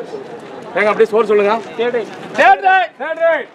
ஏங்க அப்படியே ஸ்கோர் சொல்லுங்க தேர்ட் ரைட் தேர்ட் ரைட்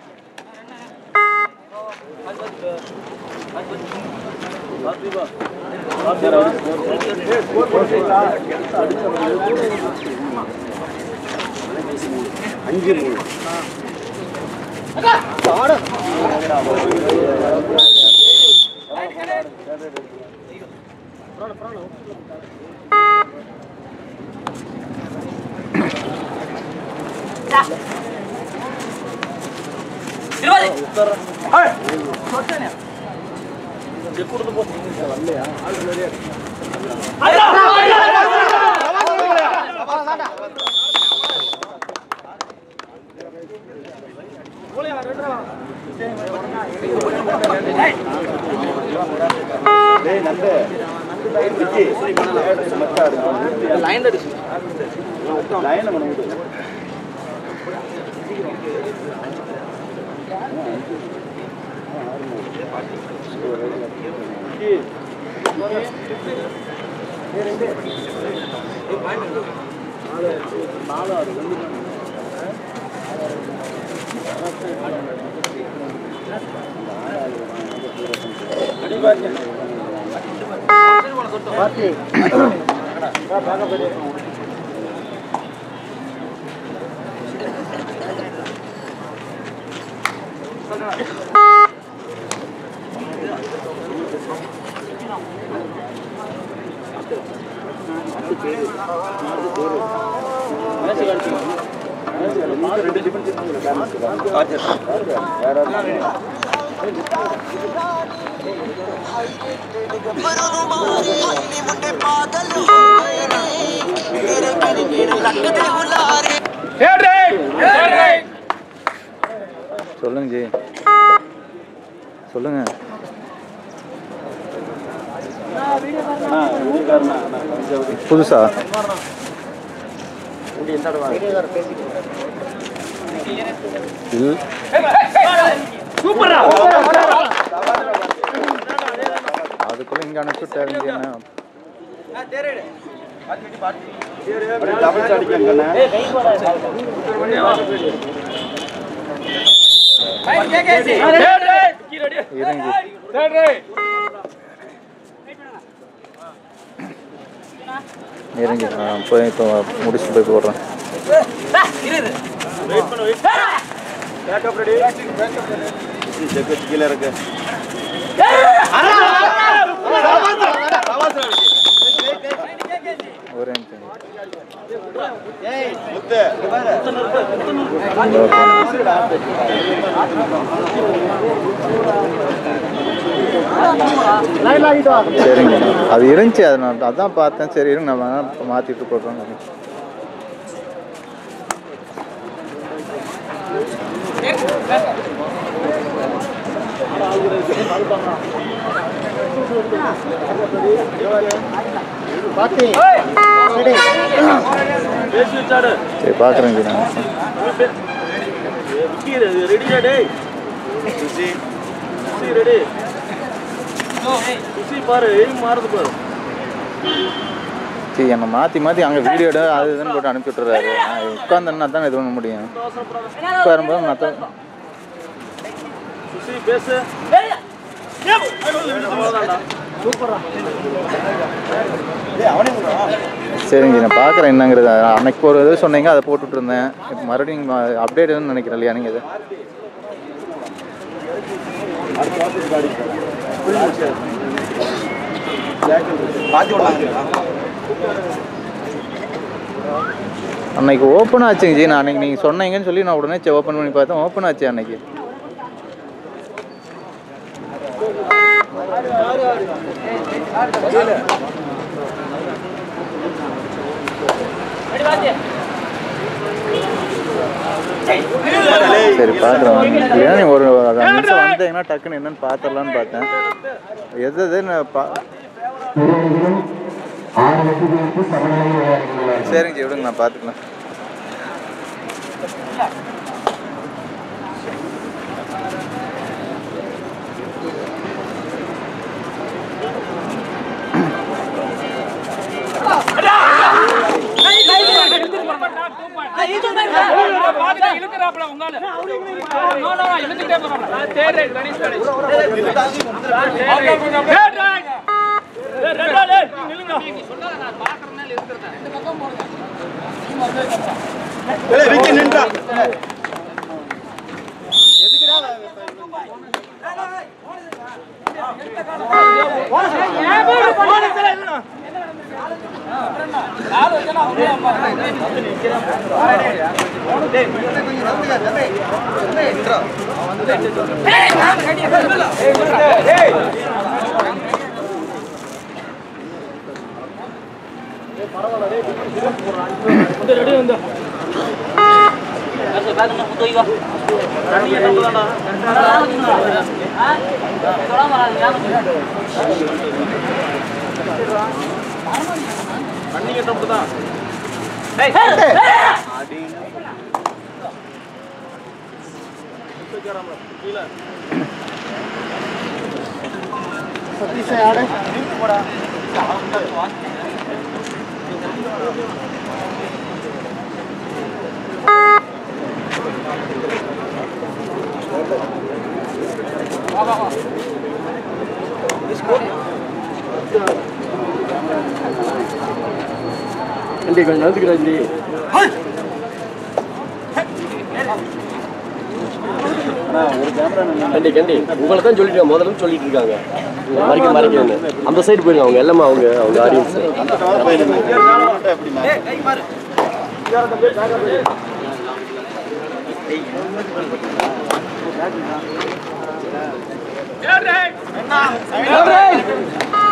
ਹਾਲੀ ਮੁੰਡੇ ਪਾਗਲ ਹੋ ਗਏ ਨੇ ਤੇਰੇ ਕਿਨ ਕਿਨ ਲੱਗਦੇ ਹੁਲਾਰੇ தேர்ட் ரைட் தேர்ட் ரைட் சொல்லுங்க ஜி சொல்லுங்க புதுசா இல் சூப்பரா அதுக்குள்ள இங்க அனுப்பிச்சுட்டாருங்க என்ன தேர்ட் ரைட் கீ ரெடி இருங்க ஜி தேர்ட் ரைட் இருங்க ஜி. நான் போய் இப்போ முடிச்சுட்டு போய் போடுறேன் ஒரே நிமிஷம் சரிங்க அது இருந்துச்சு அது நான் அதான் பார்த்தேன் சரி இருங்க நான் வேணா மாற்றிட்டு போடுறேன் சரி பார்க்குறேங்க நான் சரி என்னை மாற்றி மாற்றி அங்கே வீடியோ எடு அது இதுன்னு போட்டு அனுப்பி விட்டுறாரு நான் உட்காந்தேன்னா தான் இது பண்ண முடியும் உட்காரும்போது நான் தான் சரிங்க நான் பார்க்குறேன் என்னங்கிறது அன்னைக்கு ஒரு இது சொன்னீங்க அதை போட்டுட்டு இருந்தேன் இப்போ மறுபடியும் அப்டேட் நினைக்கிறேன் இல்லையா நீங்கள் இது அன்னைக்கு ஓப்பன் ஆச்சுங்க ஜி நான் அன்னைக்கு நீங்கள் சொன்னீங்கன்னு சொல்லி நான் உடனே ஓப்பன் பண்ணி பார்த்தேன் ஓப்பன் ஆச்சு அன்னைக்கு சரி பார்க்குறேன் இல்லைன்னா நீ ஒரு ஒரு அஞ்சு நிமிஷம் வந்தீங்கன்னா டக்குன்னு என்னன்னு பார்த்துடலான்னு பார்த்தேன் எது எது நான் பா சரிங்க ஜி விடுங்க நான் பார்த்துக்கலாம் பாத்துட்டு இழுக்குறாப்புல உங்கால. உங்கால இழுத்துக்கிட்டே போறாப்புல. Third right, Ganesh Ganesh. Third right. ஏய், ரெண்டு ஆளு, நீ நில்லுங்கடா. கண்டி கொஞ்சம் நந்துக்கிறாண்டி கண்டி கண்டி உங்களை தான் சொல்லிட்டு முதல்ல இருந்து சொல்லிட்டு இருக்காங்க உங்களை மறைக்க மறைக்கணும்னு அந்த சைடு போயிருங்க அவங்க எல்லாமே அவங்க அவங்க audience Third right. Third right.